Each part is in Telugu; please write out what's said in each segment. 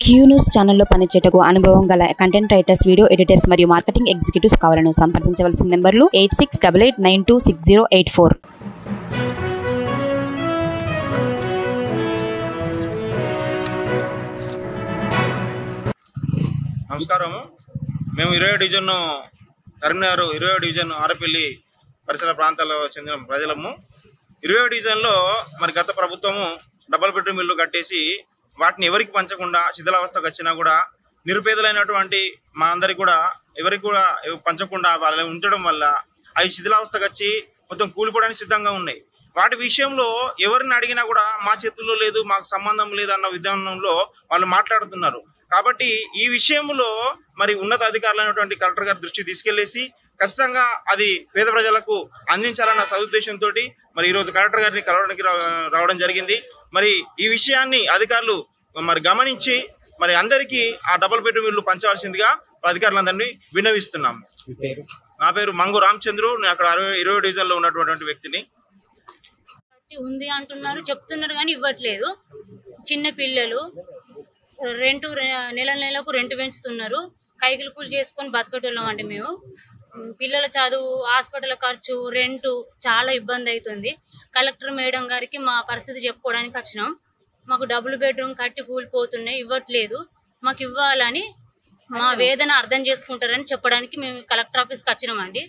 క్యూ న్యూస్ ఛానల్లో పనిచేయటకు అనుభవం గల కంటెంట్ రైటర్స్ వీడియో ఎడిటర్స్ మరియు మార్కెటింగ్ ఎగ్జిక్యూటివ్స్ కావాలను సంప్రదించవలసిన నెంబర్లు eight six double eight nine two six zero eight four నమస్కారము మేము ఇరవై డివిజన్ కరీంనగర్ ఇరవై డివిజన్ ఆరపల్లి పరిసర ప్రాంతాల్లో చెందిన ప్రజలము ఇరవై డివిజన్లో మరి గత ప్రభుత్వము డబల్ బెడ్రూమ్ ఇల్లు కట్టేసి వాటిని ఎవరికి పంచకుండా శిథిలావస్థకు వచ్చినా కూడా నిరుపేదలైనటువంటి మా అందరికి కూడా ఎవరికి కూడా ఎవ- పంచకుండా వాళ్ళు ఉంచడం వల్ల అవి శిథిలావస్థకు వచ్చి మొత్తం కూలిపోవడానికి సిద్ధంగా ఉన్నాయి వాటి విషయంలో ఎవరిని అడిగినా కూడా మా చేతుల్లో లేదు మాకు సంబంధం లేదు అన్న విధానంలో వాళ్ళు మాట్లాడుతున్నారు కాబట్టి ఈ విషయంలో మరి ఉన్నత అధికారులైనటువంటి కలెక్టర్ గారి దృష్టికి తీసుకెళ్లేసి ఖచ్చితంగా అది పేద ప్రజలకు అందించాలన్న సదుద్దేశంతో మరి ఈరోజు కలెక్టర్ గారిని కలవడానికి రా- రావడం జరిగింది మరి ఈ విషయాన్ని అధికారులు మరి గమనించి మరి అందరికీ ఆ డబుల్ బెడ్రూమ్ ఇల్లు పంచవలసిందిగా అధికారులందరినీ విన్నవిస్తున్నాము నా పేరు మంగు రామచంద్రు నేను అక్కడ అరవై ఇరవై డివిజన్లో ఉన్నటువంటి వ్యక్తిని ఉంది అంటున్నారు చెప్తున్నారు కానీ ఇవ్వట్లేదు చిన్న పిల్లలు రెంటు రె- నెల నెలకు రెంట్ పెంచుతున్నారు కైకిలు కూలి చేసుకొని బతకటోళ్ళం అండి మేము ఉమ్, పిల్లల చదువు హాస్పిటల్ ఖర్చు రెంటు చాలా ఇబ్బంది అవుతుంది కలెక్టర్ మేడం గారికి మా పరిస్థితి చెప్పుకోవడానికి వచ్చినాం మాకు డబుల్ బెడ్రూమ్ కట్టి కూలిపోతున్నాయి ఇవ్వట్లేదు మాకు ఇవ్వాలని మా వేదన అర్థం చేసుకుంటారని చెప్పడానికి మేము కలెక్టర్ ఆఫీస్కి వచ్చినామండి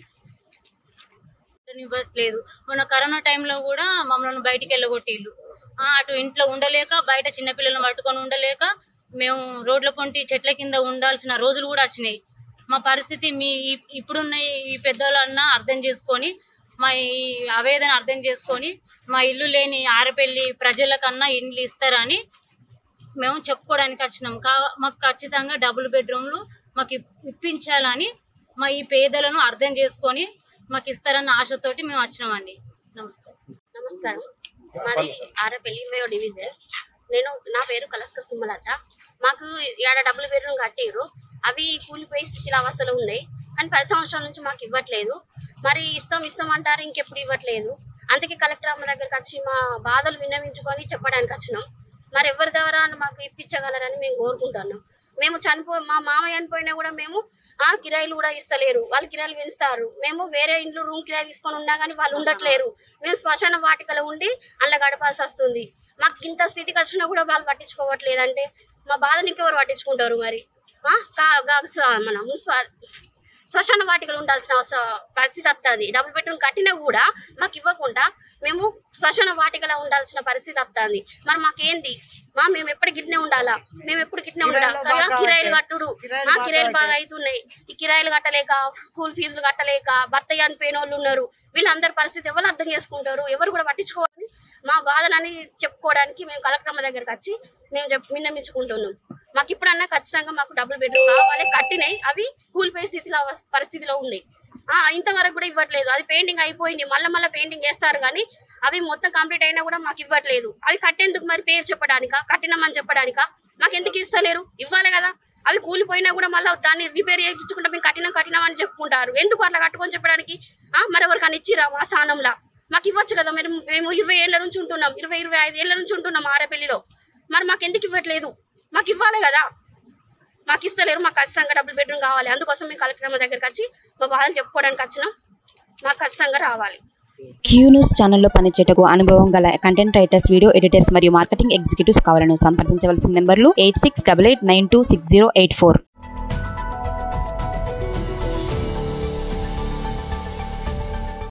ఇవ్వట్లేదు మొన్న కరోనా టైంలో కూడా మమ్మల్ని బయటికి వెళ్ళగొట్టిళ్ళు ఆ, అటు ఇంట్లో ఉండలేక బయట చిన్నపిల్లలను పట్టుకొని ఉండలేక మేము రోడ్ల పొంటి చెట్ల కింద ఉండాల్సిన రోజులు కూడా వచ్చినాయి మా పరిస్థితి మీ ఇ- ఇప్పుడున్న ఈ పెద్దలన్నా అర్థం చేసుకొని మా ఈ ఆవేదన అర్థం చేసుకొని మా ఇల్లు లేని ఆరపెల్లి ప్రజలకన్నా ఇండ్లు ఇస్తారని మేము చెప్పుకోవడానికి వచ్చినాం కా మాకు ఖచ్చితంగా డబుల్ బెడ్రూమ్లు మాకు ఇప్- ఇప్పించాలని మా ఈ పేదలను అర్థం చేసుకొని మాకు ఇస్తారన్న ఆశతోటి మేము వచ్చినామండి నమస్కారం నమస్కారం మాది ఆరపల్లి ఇరవై డివిజన్ నేను నా పేరు కలస్కర్ సుమలత మాకు ఏడ డబుల్ బెడ్రూమ్ కట్టిర్రు అవి కూలిపోయి స్థితిలో అవస్థలో ఉన్నాయి కానీ పది సంవత్సరాల నుంచి మాకు ఇవ్వట్లేదు మరి ఇస్తాం ఇస్తాం అంటారు ఇంకెప్పుడు ఇవ్వట్లేదు అందుకే కలెక్టర్ అమ్మ దగ్గరికి వచ్చి మా బాధలు విన్నవించుకొని చెప్పడానికి వచ్చినాం మరి ఎవరి ద్వారా మాకు ఇప్పించగలరని మేము కోరుకుంటున్నాం మేము చనిపో మా మామ చనిపోయినా కూడా మేము ఆ కిరాయిలు కూడా ఇస్తలేరు వాళ్ళు కిరాయిలు పెంచుతారు మేము వేరే ఇంట్లో రూమ్ కిరాయి తీసుకొని ఉన్నా కానీ వాళ్ళు ఉండట్లేరు మేము శ్మశాన వాటికలో ఉండి అలా గడపాల్సి వస్తుంది మాకు ఇంత స్థితికి వచ్చినా కూడా వాళ్ళు పట్టించుకోవట్లేదు అంటే మా బాధని ఎవరు పట్టించుకుంటారు మరి ఆ? కా- గా- స- మన మున్సిపల్ శ్మశాన వాటికలు ఉండాల్సిన అవస- పరిస్థితి వస్తుంది డబుల్ బెడ్రూమ్ కట్టినా కూడా మాకు ఇవ్వకుండా మేము శ్మశాన వాటికలా ఉండాల్సిన పరిస్థితి వస్తుంది మరి మాకేంది మా మేము ఎప్పుడు గిట్నే ఉండాలా మేము ఎప్పుడు గిట్నే ఉండాలా కదా కిరాయిలు కట్టుడు ఆ కిరాయిలు బాగా అవుతున్నాయి ఈ కిరాయిలు కట్టలేక స్కూల్ ఫీజులు కట్టలేక భర్త చనిపోయిన వాళ్ళు ఉన్నారు వీళ్ళందరి పరిస్థితి ఎవరు అర్థం చేసుకుంటారు ఎవరు కూడా పట్టించుకోవాలి మా బాధలని చెప్పుకోవడానికి మేము కలెక్టర్ అమ్మ దగ్గరకు వచ్చి మేము చెప్ విన్నమించుకుంటున్నాం మాకు ఇప్పుడన్నా ఖచ్చితంగా మాకు డబుల్ బెడ్రూమ్ కావాలి కట్టినాయి అవి కూలిపోయే స్థితిలో అవ- పరిస్థితిలో ఉన్నాయి ఆ, ఇంతవరకు కూడా ఇవ్వట్లేదు అది పెయింటింగ్ అయిపోయింది మళ్ళీ మళ్ళీ పెయింటింగ్ చేస్తారు కానీ అవి మొత్తం కంప్లీట్ అయినా కూడా మాకు ఇవ్వట్లేదు అవి కట్టేందుకు మరి పేరు చెప్పడానికా కట్టినామని చెప్పడానికా మాకు ఎందుకు ఇస్తలేరు ఇవ్వాలి కదా అవి కూలిపోయినా కూడా మళ్ళీ దాన్ని రిపేర్ చేయించుకుంటే మేము కట్టినాం కట్టినాం అని చెప్పుకుంటారు ఎందుకు అట్లా కట్టుకొని చెప్పడానికి ఆ, మరి ఎవరికైనా ఇచ్చిరా మా స్థానంలో మాకు ఇవ్వచ్చు కదా మరి మేము ఇరవై ఏళ్ళ నుంచి ఉంటున్నాం ఇరవై ఇరవై ఐదు ఏళ్ళ నుంచి ఉంటున్నాం ఆరపల్లిలో మరి మాకు ఎందుకు ఇవ్వట్లేదు మాకు ఇవ్వాలి కదా మాకు ఇస్తలేరు మాకు ఖచ్చితంగా డబుల్ బెడ్రూమ్ కావాలి అందుకోసం మేము కలెక్టర్ అమ్మ దగ్గరికి వచ్చి మా బాధలు చెప్పుకోవడానికి వచ్చినాం మాకు ఖచ్చితంగా రావాలి క్యూ న్యూస్ ఛానల్లో పనిచేయటకు అనుభవం గల కంటెంట్ రైటర్స్ వీడియో ఎడిటర్స్ మరియు మార్కెటింగ్ ఎగ్జిక్యూటివ్స్ కావాలను సంప్రదించవలసిన నెంబర్లు eight six double eight nine two six zero eight four